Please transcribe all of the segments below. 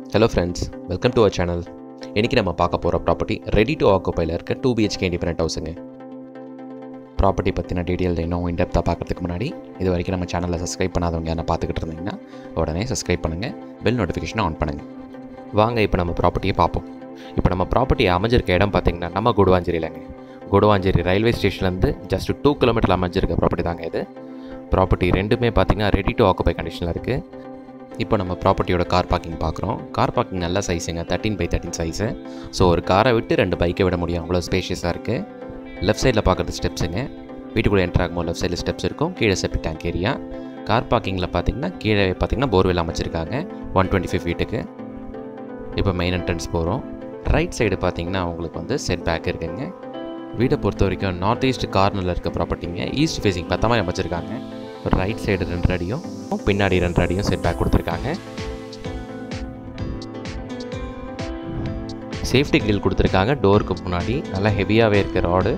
hello friends welcome to our channel இன்றைக்கி நம்ம பார்க்க போகிற ப்ராப்பர்ட்டி ரெடி டு ஆக்குப்பையில் இருக்க டூ பிஹெச்கே இண்டிபெண்ட் ஹவுஸுங்க ப்ராப்பர்ட்டி பற்றின டீட்டெயில் இன்னும் இன்டெப்த்தாக பார்க்கறதுக்கு முன்னாடி இது வரைக்கும் நம்ம சேனலை சப்ஸ்கிரைப் பண்ணாதவங்க என்ன பார்த்துக்கிட்டு இருந்தீங்கன்னா உடனே சப்ஸ்கிரைப் பண்ணுங்கள் பெல் நோட்டிஃபிகேஷனை ஆன் பண்ணுங்கள் வாங்க இப்போ நம்ம ப்ராப்பர்ட்டியை பார்ப்போம் இப்போ நம்ம ப்ராப்பர்ட்டி அமைஞ்சிருக்க இடம் பார்த்திங்கன்னா நம்ம குடுவாஞ்சேரியிலங்க குடுவாஞ்சேரி ரயில்வே ஸ்டேஷன்லேருந்து ஜஸ்ட் டூ கிலோமீட்டர் அமைஞ்சிருக்க ப்ராப்பர்ட்டி தாங்க இது ப்ராப்பர்ட்டி ரெண்டுமே பார்த்திங்கன்னா ரெடி டு ஆக்குப்பை கண்டிஷனில் இருக்குது இப்போ நம்ம ப்ராப்பர்ட்டியோட கார் பார்க்கிங் பார்க்குறோம் கார் பார்க்கிங் நல்ல சைஸுங்க thirteen by thirteen size so ஒரு காரை விட்டு ரெண்டு பைக்கை விட முடியும் அவ்வளோ ஸ்பேஷியஸாக இருக்குது லெஃப்ட் சைடில் பார்க்குறது ஸ்டெப்ஸுங்க வீட்டுக்குள்ளே என்ட்ரு ஆகும்போது லெஃப்ட் சைடில் ஸ்டெப்ஸ் இருக்கும் கீழே செப்டி டேங்க் ஏரியா கார் பார்க்கிங்கில் பார்த்தீங்கன்னா கீழே பார்த்தீங்கன்னா போர்வெல் அமைச்சிருக்காங்க ஒன் டுவெண்ட்டி ஃபைவ் ஃபீட்டுக்கு இப்போ மெயின் என்ட்ரன்ஸ் போகிறோம் ரைட் சைடு பார்த்தீங்கன்னா உங்களுக்கு வந்து செட் பேக் இருக்குங்க வீடை பொறுத்த வரைக்கும் நார்த் ஈஸ்ட் கார்னரில் இருக்க ப்ராப்பர்ட்டிங்க ஈஸ்ட் ஃபேஸிங் பார்த்த மாதிரி அமைச்சிருக்காங்க ரைட் சைடு ரெண்டு அடியும் பின்னாடி ரெண்டு அடியும் செட் பேக் கொடுத்துருக்காங்க சேஃப்டி கிரில் கொடுத்துருக்காங்க டோருக்கு முன்னாடி நல்லா ஹெவியாகவே இருக்க ராடு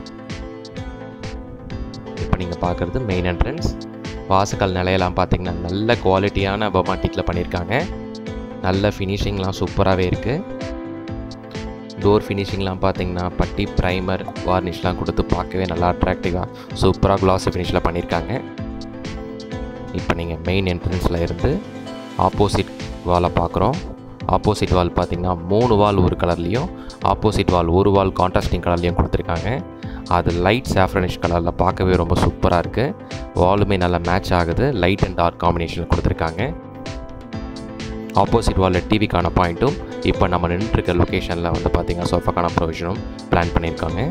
இப்போ நீங்கள் பார்க்குறது மெயின் என்ட்ரன்ஸ் வாசக்கால் நிலையெல்லாம் பார்த்தீங்கன்னா நல்ல குவாலிட்டியான பொமாட்டிக்கில் பண்ணியிருக்காங்க நல்ல ஃபினிஷிங்லாம் சூப்பராகவே இருக்குது டோர் ஃபினிஷிங்லாம் பார்த்தீங்கன்னா பட்டி ப்ரைமர் வார்னிஷ்லாம் கொடுத்து பார்க்கவே நல்லா அட்ராக்டிவாக சூப்பராக கிளாஸ் ஃபினிஷில் பண்ணியிருக்காங்க இப்போ நீங்கள் மெயின் என்ட்ரன்ஸில் இருந்து ஆப்போசிட் வாலை பார்க்குறோம் ஆப்போசிட் வால் பார்த்தீங்கன்னா மூணு வால் ஒரு கலர்லேயும் ஆப்போசிட் வால் ஒரு வால் கான்ட்ராஸ்டிங் கலர்லேயும் கொடுத்துருக்காங்க அது லைட் சாஃப்ரனிஷ் கலரில் பார்க்கவே ரொம்ப சூப்பராக இருக்குது வாலுமே நல்லா மேட்ச் ஆகுது லைட் அண்ட் டார்க் காம்பினேஷனில் கொடுத்துருக்காங்க ஆப்போசிட் வாலில் டிவிக்கான பாயிண்ட்டும் இப்போ நம்ம நின்றுருக்க லொக்கேஷனில் வந்து பார்த்திங்கன்னா சோஃபாக்கான ப்ரொவிஷனும் பிளான் பண்ணியிருக்காங்க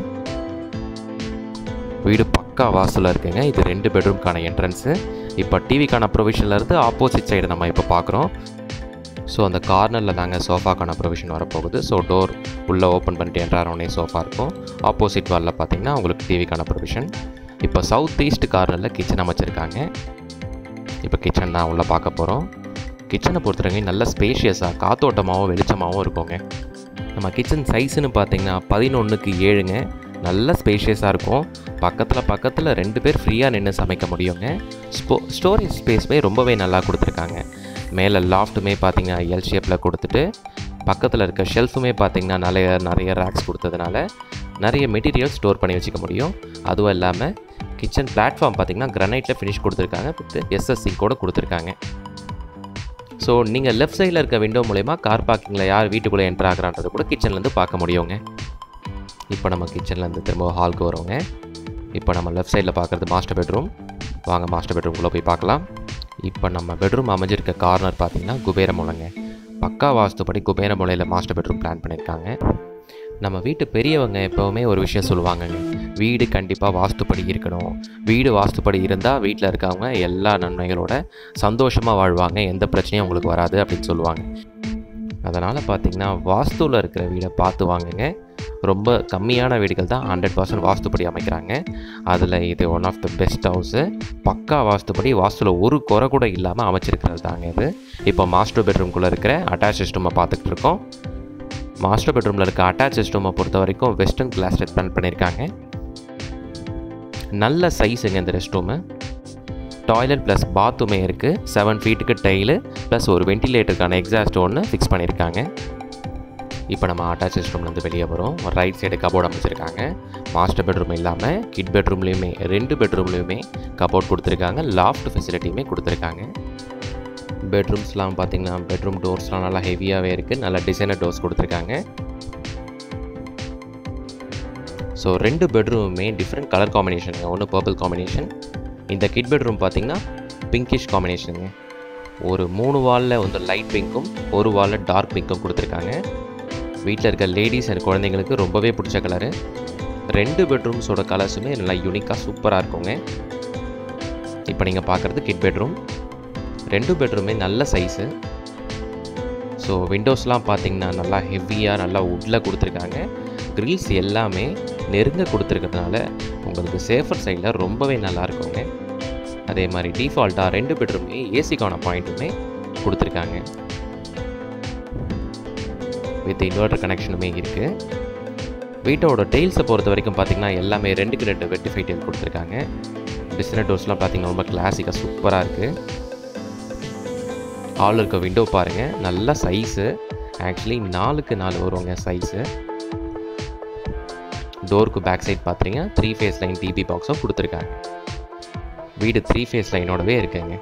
வீடு பக்கா வாசலில் இருக்குங்க இது ரெண்டு பெட்ரூம்க்கான என்ட்ரன்ஸு இப்போ டிவிக்கான ப்ரொவிஷனில் இருந்து ஆப்போசிட் சைடு நம்ம இப்போ பார்க்குறோம் ஸோ அந்த கார்னரில் தாங்க சோஃபாக்கான ப்ரொவிஷன் வரப்போகுது ஸோ டோர் உள்ளே ஓப்பன் பண்ணிட்டு என்ட்ரானோடனே சோஃபா இருக்கும் ஆப்போசிட் வாலில் பார்த்தீங்கன்னா உங்களுக்கு டிவிக்கான ப்ரொவிஷன் இப்போ சவுத் ஈஸ்ட் கார்னரில் கிச்சன் அமைச்சிருக்காங்க இப்போ கிச்சன் தான் உள்ளே பார்க்க போகிறோம் கிச்சனை பொறுத்தவரைக்கும் நல்ல ஸ்பேஷியஸாக காத்தோட்டமாகவும் வெளிச்சமாகவும் இருக்குங்க நம்ம கிச்சன் சைஸுன்னு பார்த்தீங்கன்னா பதினொன்றுக்கு ஏழுங்க நல்ல ஸ்பேஷியஸாக இருக்கும் பக்கத்தில் பக்கத்தில் ரெண்டு பேர் ஃப்ரீயாக நின்று சமைக்க முடியுங்க ஸ்போ ஸ்டோரேஜ் ஸ்பேஸுமே ரொம்பவே நல்லா கொடுத்துருக்காங்க மேலே லாஃப்ட்டுமே பார்த்தீங்கன்னா எல் ஷேப்பில் கொடுத்துட்டு பக்கத்தில் இருக்க ஷெல்ஃபுமே பார்த்தீங்கன்னா நிறைய நிறைய ரேக்ஸ் கொடுத்ததுனால நிறைய மெட்டீரியல் ஸ்டோர் பண்ணி வச்சுக்க முடியும் அதுவும் இல்லாமல் கிச்சன் பிளாட்ஃபார்ம் பார்த்தீங்கன்னா கிரனைட்டில் ஃபினிஷ் கொடுத்துருக்காங்க வித் எஸ்எஸ்சி கூட கொடுத்துருக்காங்க ஸோ நீங்கள் லெஃப்ட் சைடில் இருக்க விண்டோ மூலயமா கார் பார்க்கிங்கில் யார் வீட்டுக்குள்ளே என்ட்ரு ஆகிறான்றது கூட கிச்சன்லேருந்து பார்க்க முடியுங்க இப்போ நம்ம கிச்சன்லேருந்து திரும்ப ஹாலுக்கு வரோங்க இப்போ நம்ம லெஃப்ட் சைடில் பார்க்குறது மாஸ்டர் பெட்ரூம் வாங்க மாஸ்டர் பெட்ரூம்குள்ளே போய் பார்க்கலாம் இப்போ நம்ம பெட்ரூம் அமைஞ்சிருக்க கார்னர் பார்த்தீங்கன்னா குபேர மூலைங்க பக்கா வாஸ்துப்படி குபேர மூலையில் மாஸ்டர் பெட்ரூம் பிளான் பண்ணியிருக்காங்க நம்ம வீட்டு பெரியவங்க எப்போவுமே ஒரு விஷயம் சொல்லுவாங்கங்க வீடு கண்டிப்பாக வாஸ்துப்படி இருக்கணும் வீடு வாஸ்துப்படி இருந்தால் வீட்டில் இருக்கவங்க எல்லா நன்மைகளோட சந்தோஷமாக வாழ்வாங்க எந்த பிரச்சனையும் உங்களுக்கு வராது அப்படின்னு சொல்லுவாங்க அதனால் பார்த்தீங்கன்னா வாஸ்துவில் இருக்கிற வீடை பார்த்து வாங்குங்க ரொம்ப கம்மியான வீடுகள் தான் ஹண்ட்ரட் பர்சன்ட் வாஸ்துப்படி அமைக்கிறாங்க அதில் இது one of the best house பக்கா வாஸ்துப்படி வாஸ்துவில் ஒரு குறை கூட இல்லாமல் அமைச்சிருக்கிறது தாங்க இது இப்போ மாஸ்டர் பெட்ரூம்குள்ளே இருக்கிற அட்டாச் சிஸ்டமை பார்த்துக்கிட்டு இருக்கோம் மாஸ்டர் பெட்ரூமில் இருக்க அட்டாச் சிஸ்டமை பொறுத்த வரைக்கும் வெஸ்டர்ன் கிளாஸ் செட் பிளான் பண்ணியிருக்காங்க நல்ல சைஸுங்க இந்த ரெஸ்ட் ரூமு டாய்லெட் ப்ளஸ் பாத்ரூமே இருக்குது செவன் ஃபீட்டுக்கு டைலு ப்ளஸ் ஒரு வென்டிலேட்டருக்கான எக்ஸாஸ்ட் ஒன்று ஃபிக்ஸ் பண்ணியிருக்காங்க இப்போ நம்ம அட்டாச் ரூம்லேருந்து வெளியே வரோம் ரைட் சைடு கபோர்டு அமைச்சிருக்காங்க மாஸ்டர் பெட்ரூம் இல்லாமல் கிட் பெட்ரூம்லேயுமே ரெண்டு பெட்ரூம்லேயுமே கபோர்ட் கொடுத்துருக்காங்க லாஃப்ட் ஃபெசிலிட்டியுமே கொடுத்துருக்காங்க பெட்ரூம்ஸ்லாம் பார்த்தீங்கன்னா பெட்ரூம் டோர்ஸ்லாம் நல்லா ஹெவியாகவே இருக்குது நல்ல டிசைனர் டோர்ஸ் கொடுத்துருக்காங்க ஸோ ரெண்டு பெட்ரூமுமே டிஃப்ரெண்ட் கலர் காம்பினேஷனுங்க ஒன்று பர்பிள் காம்பினேஷன் இந்த கிட் பெட்ரூம் பார்த்தீங்கன்னா பிங்கிஷ் காம்பினேஷனுங்க ஒரு மூணு வாலில் வந்து லைட் பிங்க்கும் ஒரு வாலில் டார்க் பிங்க்கும் கொடுத்துருக்காங்க வீட்டில் இருக்க லேடிஸ் அண்ட் குழந்தைங்களுக்கு ரொம்பவே பிடிச்ச கலரு ரெண்டு பெட்ரூம்ஸோட கலர்ஸுமே நல்லா யூனிக்காக சூப்பராக இருக்குங்க இப்போ நீங்கள் பார்க்குறது கிட் பெட்ரூம் ரெண்டு பெட்ரூமே நல்ல சைஸு ஸோ விண்டோஸ்லாம் பார்த்தீங்கன்னா நல்லா ஹெவியாக நல்லா உட்டில் கொடுத்துருக்காங்க க்ரில்ஸ் எல்லாமே நெருங்க கொடுத்துருக்கிறதுனால உங்களுக்கு சேஃபர் சைடில் ரொம்பவே நல்லா இருக்குங்க அதே மாதிரி டிஃபால்ட்டாக ரெண்டு பெட்ரூமே ஏசிக்கான பாயிண்ட்டுமே கொடுத்துருக்காங்க வித் இன்வெர்டர் கனெக்ஷனுமே இருக்குது வீட்டோட டெயில்ஸை பொறுத்த வரைக்கும் பார்த்தீங்கன்னா எல்லாமே ரெண்டுக்கு ரெண்டு வெட்டிஃபை டெயில் கொடுத்துருக்காங்க டிஸ்னர் டோர்ஸ்லாம் பார்த்தீங்கன்னா ரொம்ப கிளாசிக்காக சூப்பராக இருக்குது ஹாலில் இருக்க விண்டோ பாருங்கள் நல்ல சைஸு ஆக்சுவலி நாலுக்கு நாலு வருவாங்க சைஸு டோருக்கு பேக் சைட் பார்த்தீங்கன்னா த்ரீ ஃபேஸ் லைன் டிபி பாக்ஸும் கொடுத்துருக்காங்க வீடு த்ரீ ஃபேஸ் லைனோடவே இருக்குங்க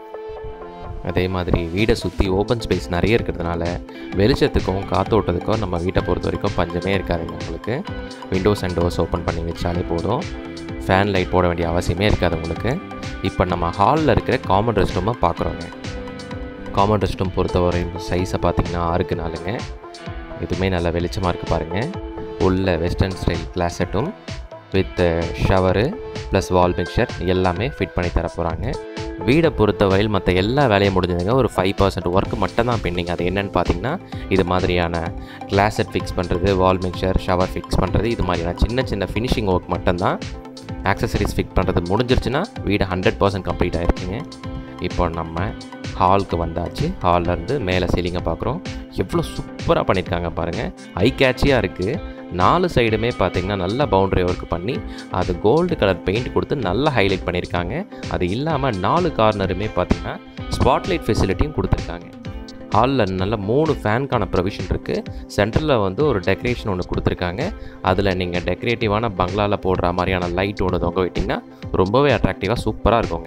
அதே மாதிரி வீடை சுற்றி ஓப்பன் ஸ்பேஸ் நிறைய இருக்கிறதுனால வெளிச்சத்துக்கும் காத்தோட்டத்துக்கும் நம்ம வீட்டை பொறுத்த வரைக்கும் பஞ்சமே இருக்காதுங்க உங்களுக்கு விண்டோஸ் அண்ட் டோர்ஸ் ஓப்பன் பண்ணி வச்சாலே போதும் ஃபேன் லைட் போட வேண்டிய அவசியமே இருக்காது உங்களுக்கு இப்போ நம்ம ஹாலில் இருக்கிற காமன் ரெஸ்ட் ரூமை பார்க்குறோங்க காமன் ரெஸ்ட் ரூம் பொறுத்தவரை சைஸை பார்த்தீங்கன்னா ஆறுக்கு நாலுங்க இதுவுமே நல்ல வெளிச்சமாக இருக்குது பாருங்கள் உள்ள வெஸ்டர்ன் ஸ்டைல் கிளாசெட்டும் with shower plus wall mixer எல்லாமே ஃபிட் பண்ணி தர போகிறாங்க வீடை பொறுத்தவரையில் மற்ற எல்லா வேலையும் முடிஞ்சதுங்க ஒரு ஃபைவ் பர்சன்ட் ஒர்க் மட்டும் தான் பெண்டிங் அது என்னென்னு பார்த்தீங்கன்னா இது மாதிரியான கிளாசெட் ஃபிக்ஸ் பண்ணுறது வால் மிக்சர் ஷவர் ஃபிக்ஸ் பண்ணுறது இது மாதிரியான சின்ன சின்ன ஃபினிஷிங் ஒர்க் மட்டும்தான் ஆக்சசரிஸ் ஃபிட் பண்ணுறது முடிஞ்சிருச்சுன்னா வீடு ஹண்ட்ரட் பர்சன்ட் கம்ப்ளீட் ஆகிருக்குங்க இப்போ நம்ம ஹாலுக்கு வந்தாச்சு ஹால்லேருந்து மேலே சீலிங்கை பார்க்குறோம் எவ்வளோ சூப்பராக பண்ணியிருக்காங்க பாருங்கள் ஐ கேட்சியாக இருக்குது நாலு சைடுமே பார்த்தீங்கன்னா நல்ல பவுண்டரி ஒர்க் பண்ணி அது கோல்டு கலர் பெயிண்ட் கொடுத்து நல்லா ஹைலைட் பண்ணியிருக்காங்க அது இல்லாமல் நாலு கார்னருமே பார்த்தீங்கன்னா ஸ்பாட்லைட் ஃபெசிலிட்டியும் கொடுத்துருக்காங்க ஹாலில் நல்ல மூணு ஃபேனுக்கான ப்ரொவிஷன் இருக்குது சென்டரில் வந்து ஒரு டெக்கரேஷன் ஒன்று கொடுத்துருக்காங்க அதில் நீங்கள் டெக்கரேட்டிவான பங்களாவில் போடுற மாதிரியான லைட் ஒன்று தொங்க விட்டிங்கன்னா ரொம்பவே அட்ராக்டிவாக சூப்பராக இருக்குங்க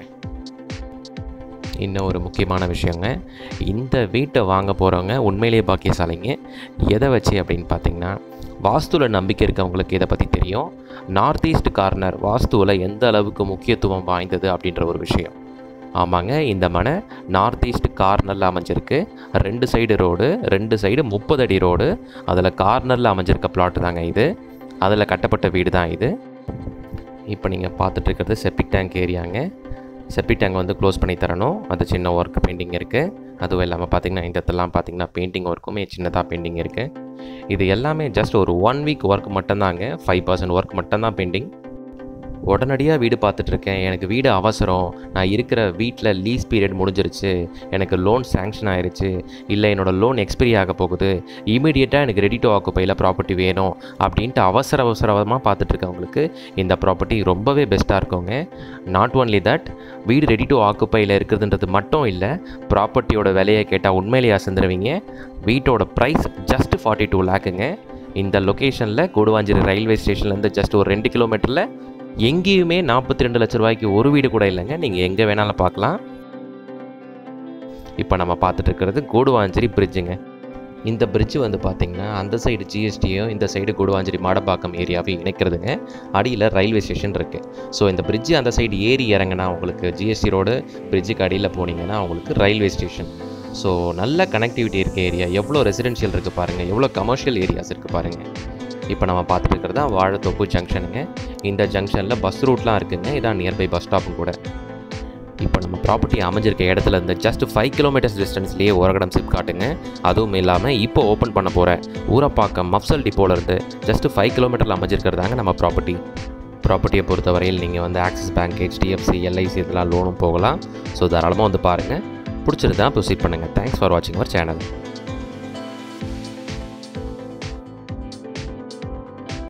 இன்னும் ஒரு முக்கியமான விஷயங்க இந்த வீட்டை வாங்க போகிறவங்க உண்மையிலேயே பாக்கியசாலிங்க எதை வச்சு அப்படின்னு பார்த்தீங்கன்னா வாஸ்துவில் நம்பிக்கை இருக்கவங்களுக்கு இதை பற்றி தெரியும் நார்த் ஈஸ்ட் கார்னர் வாஸ்துவில் எந்த அளவுக்கு முக்கியத்துவம் வாய்ந்தது அப்படின்ற ஒரு விஷயம் ஆமாங்க இந்த மனை நார்த் ஈஸ்ட் கார்னரில் அமைஞ்சிருக்கு ரெண்டு சைடு ரோடு ரெண்டு சைடு முப்பது அடி ரோடு அதில் கார்னரில் அமைஞ்சிருக்க பிளாட் தாங்க இது அதில் கட்டப்பட்ட வீடு தான் இது இப்போ நீங்கள் பார்த்துட்டு இருக்கிறது செப்டிக் டேங்க் ஏரியாங்க செப்டிக் டேங்க் வந்து க்ளோஸ் பண்ணி தரணும் அது சின்ன ஒர்க் பெயிண்டிங் இருக்குது அதுவும் இல்லாமல் பார்த்தீங்கன்னா இந்த இடத்துலாம் பார்த்தீங்கன்னா பெயிண்டிங் ஒர்க்குமே சின்னதாக பெயிண்டிங் இருக்குது இது எல்லாமே ஜஸ்ட் ஒரு ஒன் வீக் ஒர்க் மட்டும்தாங்க ஃபைவ் பர்சன்ட் ஒர்க் மட்டும்தான் பெயிண்டிங் உடனடியாக வீடு பார்த்துட்ருக்கேன் எனக்கு வீடு அவசரம் நான் இருக்கிற வீட்டில் லீஸ் பீரியட் முடிஞ்சிருச்சு எனக்கு லோன் சேங்ஷன் ஆயிருச்சு இல்லை என்னோடய லோன் எக்ஸ்பிரி ஆக போகுது இமீடியட்டாக எனக்கு ரெடி டு ஆக்குப்பையில் ப்ராப்பர்ட்டி வேணும் அப்படின்ட்டு அவசர அவசரமாக பார்த்துட்ருக்கவங்களுக்கு இந்த ப்ராப்பர்ட்டி ரொம்பவே பெஸ்ட்டாக இருக்குங்க நாட் ஓன்லி தட் வீடு ரெடி டு ஆக்குப்பையில் இருக்கிறதுன்றது மட்டும் இல்லை ப்ராப்பர்ட்டியோட விலையை கேட்டால் உண்மையிலேயே அசந்துருவீங்க வீட்டோட ப்ரைஸ் ஜஸ்ட் ஃபார்ட்டி டூ லேக்குங்க இந்த லொக்கேஷனில் கூடுவாஞ்சேரி ரயில்வே ஸ்டேஷன்லேருந்து ஜஸ்ட் ஒரு ரெண்டு கிலோமீட்டரில் எங்கேயுமே நாற்பத்தி ரெண்டு லட்ச ரூபாய்க்கு ஒரு வீடு கூட இல்லைங்க நீங்கள் எங்கே வேணாலும் பார்க்கலாம் இப்போ நம்ம பார்த்துட்டு இருக்கிறது கூடுவாஞ்சேரி பிரிட்ஜுங்க இந்த பிரிட்ஜ் வந்து பார்த்திங்கன்னா அந்த சைடு ஜிஎஸ்டியும் இந்த சைடு கூடுவாஞ்சேரி மாடப்பாக்கம் ஏரியாவையும் இணைக்கிறதுங்க அடியில் ரயில்வே ஸ்டேஷன் இருக்குது ஸோ இந்த பிரிட்ஜு அந்த சைடு ஏறி இறங்கினா உங்களுக்கு ஜிஎஸ்டி ரோடு பிரிட்ஜுக்கு அடியில் போனீங்கன்னா உங்களுக்கு ரயில்வே ஸ்டேஷன் ஸோ நல்ல கனெக்டிவிட்டி இருக்க ஏரியா எவ்வளோ ரெசிடென்ஷியல் இருக்குது பாருங்கள் எவ்வளோ கமர்ஷியல் ஏரியாஸ் இருக்குது பாருங்கள் இப்போ நம்ம பார்த்துட்டு இருக்கிறது தான் வாழைத்தோப்பு ஜங்ஷனுங்க இந்த ஜங்ஷனில் பஸ் ரூட்லாம் இருக்குங்க இதான் நியர்பை பஸ் ஸ்டாப்பும் கூட இப்போ நம்ம ப்ராப்பர்ட்டி அமைஞ்சிருக்க இடத்துல இருந்து ஜஸ்ட் ஃபைவ் கிலோமீட்டர்ஸ் டிஸ்டன்ஸ்லேயே ஓரகடம் சிப் காட்டுங்க அதுவும் இல்லாமல் இப்போ ஓப்பன் பண்ண போகிற ஊரப்பாக்கம் மப்சல் டிப்போலேருந்து ஜஸ்ட் ஃபைவ் கிலோமீட்டரில் அமைஞ்சிருக்கிறதாங்க நம்ம ப்ராப்பர்ட்டி ப்ராப்பர்ட்டியை பொறுத்தவரையில் நீங்கள் வந்து ஆக்சிஸ் பேங்க் ஹெச்டிஎஃப்சி எல்ஐசி இதெல்லாம் லோனும் போகலாம் ஸோ தாராளமாக வந்து பாருங்கள் பிடிச்சிருந்தா ப்ரொசீட் பண்ணுங்கள் தேங்க்ஸ் ஃபார் வாட்சிங் அவர் சேனல்